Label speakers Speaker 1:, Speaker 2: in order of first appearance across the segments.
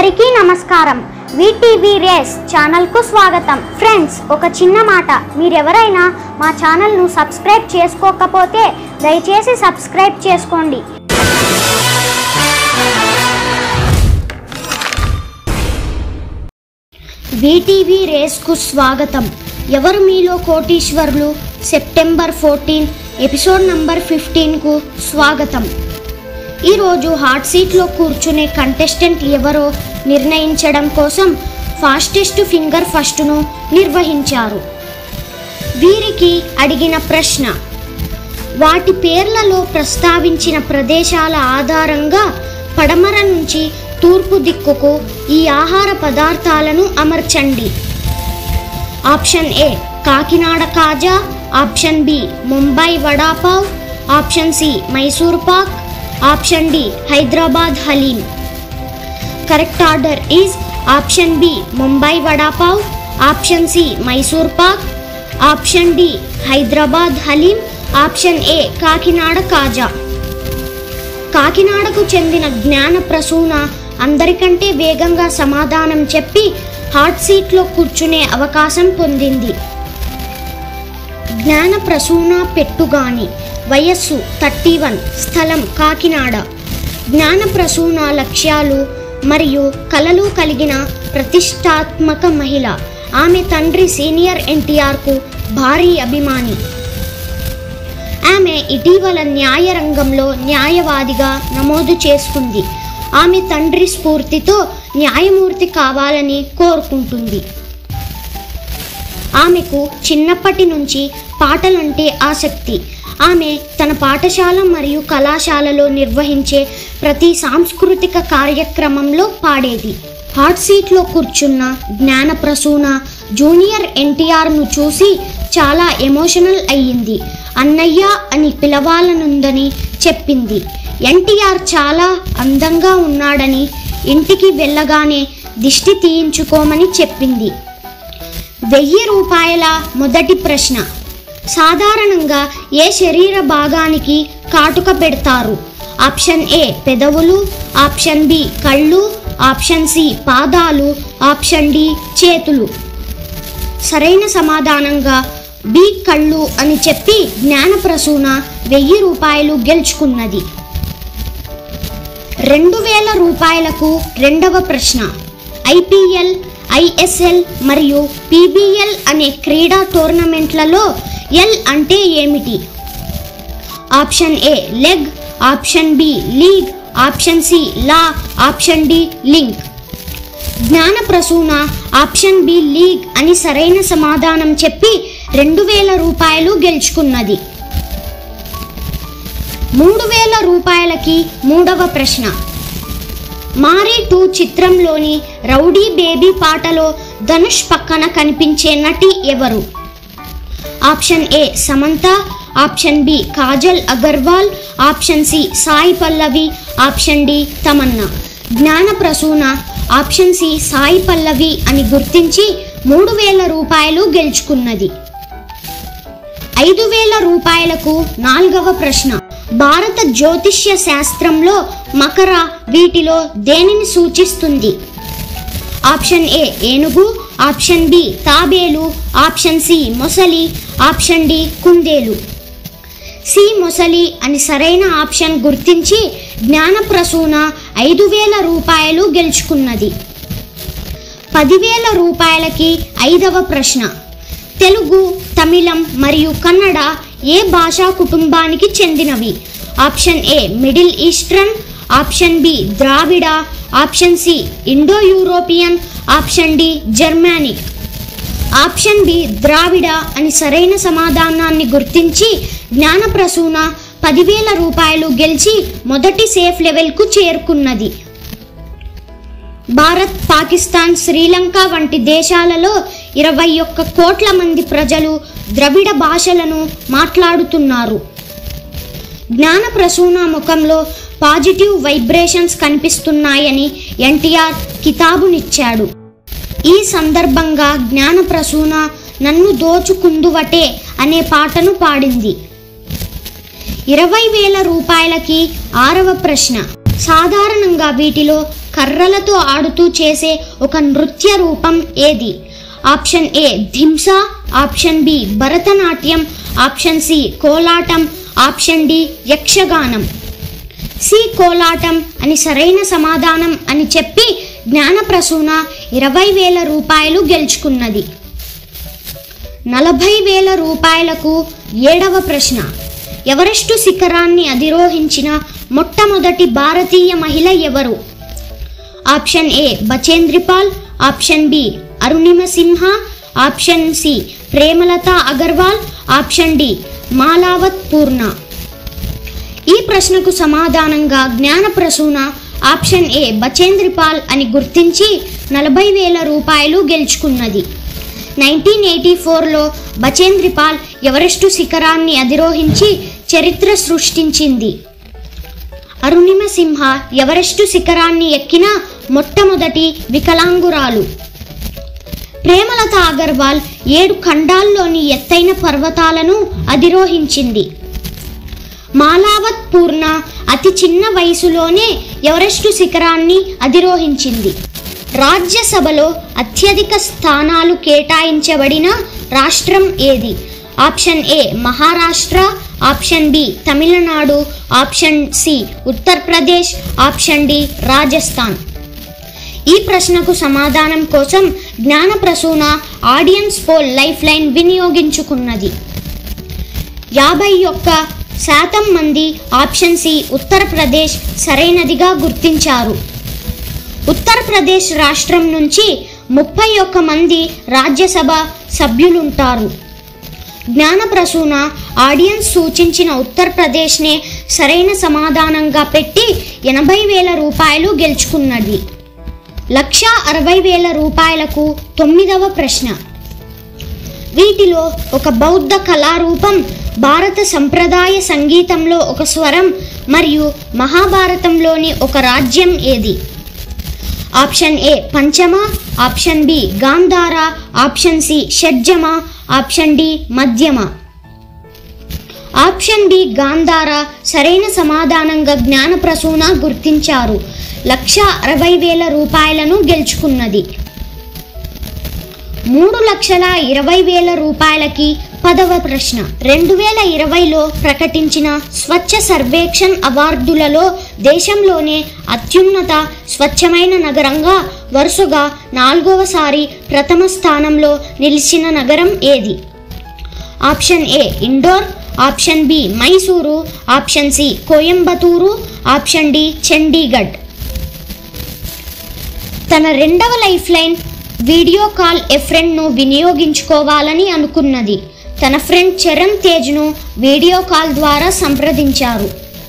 Speaker 1: అందరికీ నమస్కారం VTV race ఛానల్కు స్వాగతం ఫ్రెండ్స్ ఒక చిన్న మాట మీరెవరైనా మా ఛానల్ను సబ్స్క్రైబ్ చేసుకోకపోతే దయచేసి సబ్స్క్రైబ్ చేసుకోండి వీటీవీ రేస్కు స్వాగతం ఎవరు మీలో కోటీశ్వరులు సెప్టెంబర్ ఫోర్టీన్ ఎపిసోడ్ నంబర్ ఫిఫ్టీన్కు స్వాగతం ఈరోజు హాట్ సీట్లో కూర్చునే కంటెస్టెంట్ ఎవరో నిర్ణయించడం కోసం ఫాస్టెస్ట్ ఫింగర్ ఫస్ట్ను నిర్వహించారు వీరికి అడిగిన ప్రశ్న వాటి పేర్లలో ప్రస్తావించిన ప్రదేశాల ఆధారంగా పడమర నుంచి తూర్పు దిక్కుకు ఈ ఆహార పదార్థాలను అమర్చండి option A Kakinada kaja option B Mumbai vada pav option C Mysore pak option D Hyderabad haleem correct order is option B Mumbai vada pav option C Mysore pak option D Hyderabad haleem option A Kakinada kaja కాకినాడకు చెందిన జ్ఞాన ప్రసూన అందరికంటే వేగంగా సమాధానం చెప్పి హాట్ సీట్లో కూర్చునే అవకాశం పొందింది జ్ఞాన ప్రసూన పెట్టుగాని వయస్సు థర్టీ వన్ స్థలం కాకినాడ జ్ఞాన ప్రసూన లక్ష్యాలు మరియు కలలు కలిగిన ప్రతిష్టాత్మక మహిళ ఆమె తండ్రి సీనియర్ ఎన్టీఆర్కు భారీ అభిమాని ఆమె ఇటీవల న్యాయ రంగంలో న్యాయవాదిగా నమోదు చేసుకుంది ఆమె తండ్రి స్ఫూర్తితో న్యాయమూర్తి కావాలని కోరుకుంటుంది ఆమెకు చిన్నప్పటి నుంచి పాటలంటే ఆసక్తి ఆమె తన పాఠశాల మరియు కళాశాలలో నిర్వహించే ప్రతి సాంస్కృతిక కార్యక్రమంలో పాడేది హాట్ సీట్లో కూర్చున్న జ్ఞాన ప్రసూన జూనియర్ ఎన్టీఆర్ను చూసి చాలా ఎమోషనల్ అయ్యింది అన్నయ్య అని పిలవాలనుందని చెప్పింది ఎన్టీఆర్ చాలా అందంగా ఉన్నాడని ఇంటికి వెళ్ళగానే దిష్టి తీయించుకోమని చెప్పింది వెయ్యి రూపాయల మొదటి ప్రశ్న సాధారణంగా ఏ శరీర భాగానికి కాటుక పెడతారు ఆప్షన్ ఏ పెదవులు ఆప్షన్ బి కళ్ళు ఆప్షన్ సి పాదాలు ఆప్షన్ డి చేతులు సరైన సమాధానంగా బి కళ్ళు అని చెప్పి జ్ఞానప్రసూన వెయ్యి రూపాయలు గెలుచుకున్నది రెండు వేల రూపాయలకు రెండవ ప్రశ్న ఐపీఎల్ ఐఎస్ఎల్ మరియు పీబీఎల్ అనే క్రీడా టోర్నమెంట్లలో ఎల్ అంటే ఏమిటి option A leg option B league option C law option D link Gnana Prasuna option B league అని సరైన సమాధానం చెప్పి రెండు వేల రూపాయలు గెలుచుకున్నది మూడు వేల రూపాయలకి మూడవ ప్రశ్న మారీ టూ చిత్రంలోని రౌడీ బేబీ పాటలో ధనుష్ పక్కన కనిపించే నటి ఎవరు option A Samantha option B Kajal Agarwal option C Sai Pallavi option D Tamannaah Gnana Prasuna option C Sai Pallavi అని గుర్తించి మూడు వేల రూపాయలు గెలుచుకున్నది ఐదు వేల రూపాయలకు నాలుగవ ప్రశ్న భారత జ్యోతిష్య శాస్త్రంలో మకర వీటిలో దేనిని సూచిస్తుంది ఆప్షన్ ఏ ఏనుగు ఆప్షన్ బి తాబేలు ఆప్షన్ సి మొసలి ఆప్షన్ డి కుందేలు సి మొసలి అని సరైన ఆప్షన్ గుర్తించి జ్ఞానప్రసూన ఐదు వేల రూపాయలు గెలుచుకున్నది పదివేల రూపాయలకి ఐదవ ప్రశ్న తెలుగు తమిళం మరియు కన్నడ ఏ భాషా కుటుంబానికి చెందినవి option A middle eastern option B Dravida option C Indo European option D Germanic option B Dravida అని సరైన సమాధానాన్ని గుర్తించి జ్ఞానప్రసూన పదివేల రూపాయలు గెలిచి మొదటి సేఫ్ లెవెల్కు చేరుకున్నది భారత్ పాకిస్తాన్ శ్రీలంక వంటి దేశాలలో ఇరవై ఒక్క కోట్ల మంది ప్రజలు ద్రవిడ భాషలను మాట్లాడుతున్నారు జ్ఞాన ప్రసూన ముఖంలో పాజిటివ్ వైబ్రేషన్స్ కనిపిస్తున్నాయని ఎన్టీఆర్ కితాబునిచ్చాడు ఈ సందర్భంగా జ్ఞాన ప్రసూన నన్ను దోచుకుందువటే అనే పాటను పాడింది ఇరవై వేల రూపాయలకి ఆరవ ప్రశ్న సాధారణంగా వీటిలో కర్రలతో ఆడుతూ చేసే ఒక నృత్య రూపం ఏది option A Dhimsa option B Bharatanatyam option C Kolatam option D Yakshaganam C Kolatam అని సరైన సమాధానం అని చెప్పి జ్ఞానప్రసూన ఇరవై వేల రూపాయలు గెలుచుకున్నది నలభై వేల రూపాయలకు ఏడవ ప్రశ్న ఎవరెస్టు శిఖరాన్ని అధిరోహించిన మొట్టమొదటి భారతీయ మహిళ ఎవరు option A Bachendri Pal option B Arunima Sinha option C Premlata Agarwal option D Malavath Purna ఈ ప్రశ్నకు సమాధానంగా జ్ఞానప్రసూన ఆప్షన్ ఏ బచేంద్రిపాల్ అని గుర్తించి నలభై వేల రూపాయలు గెలుచుకున్నది నైన్టీన్ ఎయిటీ ఫోర్లో బచేంద్రిపాల్ ఎవరెస్టు శిఖరాన్ని అధిరోహించి చరిత్ర సృష్టించింది అరుణిమ సింహ ఎవరెస్టు శిఖరాన్ని ఎక్కిన మొట్టమొదటి వికలాంగురాలు ప్రేమలత అగర్వాల్ ఏడు ఖండాల్లోని ఎత్తైన పర్వతాలను అధిరోహించింది మాలావత్ పూర్ణ అతి చిన్న వయసులోనే ఎవరెస్టు శిఖరాన్ని అధిరోహించింది రాజ్యసభలో అత్యధిక స్థానాలు కేటాయించబడిన రాష్ట్రం ఏది option A Maharashtra option B Tamil Nadu option C Uttar Pradesh option D Rajasthan ఈ ప్రశ్నకు సమాధానం కోసం Gnanaprasuna audience poll lifeline వినియోగించుకున్నది యాభై ఒక్క శాతం మంది ఆప్షన్ సి ఉత్తరప్రదేశ్ సరైనదిగా గుర్తించారు ఉత్తరప్రదేశ్ రాష్ట్రం నుంచి ముప్పై ఒక్క మంది రాజ్యసభ సభ్యులుంటారు జ్ఞానప్రసూన ఆడియన్స్ సూచించిన ఉత్తరప్రదేశ్నే సరైన సమాధానంగా పెట్టి ఎనభై వేల రూపాయలు గెలుచుకున్నది లక్ష అరవై వేల రూపాయలకు తొమ్మిదవ ప్రశ్న వీటిలో ఒక బౌద్ధ కళారూపం భారత సంప్రదాయ సంగీతంలో ఒక స్వరం మరియు మహాభారతంలోని ఒక రాజ్యం ఏది option A Panchama option B Gandhara option C Shadjama option D Madhyama option B Gandhara సరైన సమాధానంగా జ్ఞానప్రసూన గుర్తించారు లక్ష అరవై వేల రూపాయలను గెలుచుకున్నది మూడు లక్షల ఇరవై వేల రూపాయలకి పదవ ప్రశ్న రెండు వేల ఇరవైలో ప్రకటించిన స్వచ్ఛ సర్వేక్షణ్ అవార్డులలో దేశంలోనే అత్యున్నత స్వచ్ఛమైన నగరంగా వరుసగా నాలుగవసారి ప్రథమ స్థానంలో నిలిచిన నగరం ఏది option A Indore option B Mysuru option C Coimbatore option D Chandigarh తన రెండవ lifeline video call a ఫ్రెండ్ను వినియోగించుకోవాలని అనుకున్నది తన ఫ్రెండ్ చరణ్ తేజ్ను వీడియో కాల్ ద్వారా సంప్రదించారు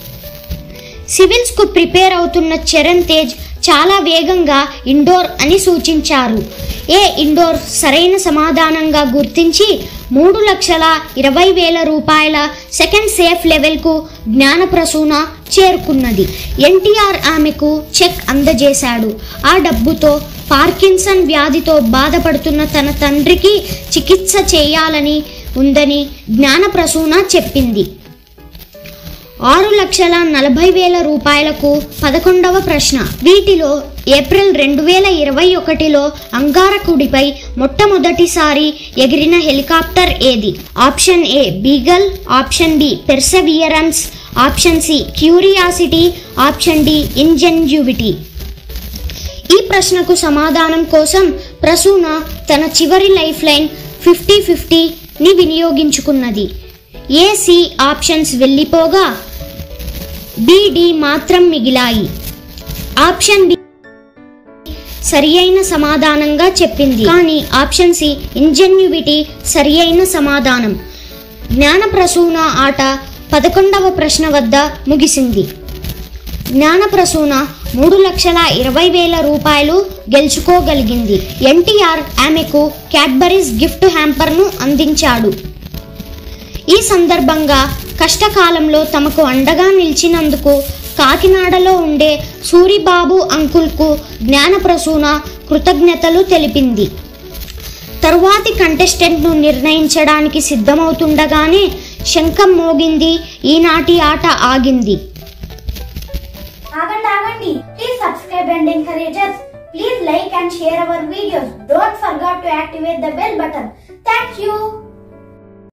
Speaker 1: సివిల్స్కు ప్రిపేర్ అవుతున్న చరణ్ తేజ్ చాలా వేగంగా ఇండోర్ అని సూచించారు ఏ ఇండోర్ సరైన సమాధానంగా గుర్తించి మూడు లక్షల ఇరవై వేల రూపాయల సెకండ్ సేఫ్ లెవెల్కు జ్ఞానప్రసూన చేరుకున్నది ఎన్టీఆర్ ఆమెకు చెక్ అందజేశాడు ఆ డబ్బుతో పార్కిన్సన్ వ్యాధితో బాధపడుతున్న తన తండ్రికి చికిత్స చేయాలని ఉందని జ్ఞానప్రసూన చెప్పింది ఆరు లక్షల నలభై వేల రూపాయలకు పదకొండవ ప్రశ్న వీటిలో ఏప్రిల్ రెండు వేల ఇరవై ఒకటిలో అంగారకుడిపై మొట్టమొదటిసారి ఎగిరిన హెలికాప్టర్ ఏది option A Beagle option B Perseverance option C Curiosity option D Ingenuity ఈ ప్రశ్నకు సమాధానం కోసం ప్రసూన తన చివరి లైఫ్ లైన్ ఫిఫ్టీ ఫిఫ్టీని వినియోగించుకున్నది ఏసి ఆప్షన్స్ వెళ్ళిపోగా బిడి మాత్రం మిగిలాయి ఆప్షన్ బి సరి అయిన సమాధానంగా చెప్పింది కానీ ఆప్షన్ సి ఇంజెన్యూవిటీ సరి అయిన సమాధానం జ్ఞానప్రసూన ఆట పదకొండవ ప్రశ్న వద్ద ముగిసింది జ్ఞానప్రసూన మూడు లక్షల ఇరవై వేల రూపాయలు గెలుచుకోగలిగింది ఎన్టీఆర్ ఆమెకు క్యాడ్బరీస్ గిఫ్ట్ హ్యాంపర్ను అందించాడు ఈ సందర్భంగా కష్టకాలంలో తమకు అండగా నిలిచినందుకు కాకినాడలో ఉండే సూరిబాబు అంకుల్కు జ్ఞానప్రసూన కృతజ్ఞతలు తెలిపింది తరువాతి కంటెస్టెంట్ను నిర్ణయించడానికి సిద్ధమవుతుండగానే శంఖం మోగింది ఈనాటి ఆట ఆగింది
Speaker 2: ఆగండి ఆగండి
Speaker 1: Please subscribe and encourage us. Please like and share our videos. Don't forget to activate the bell button. Thank you.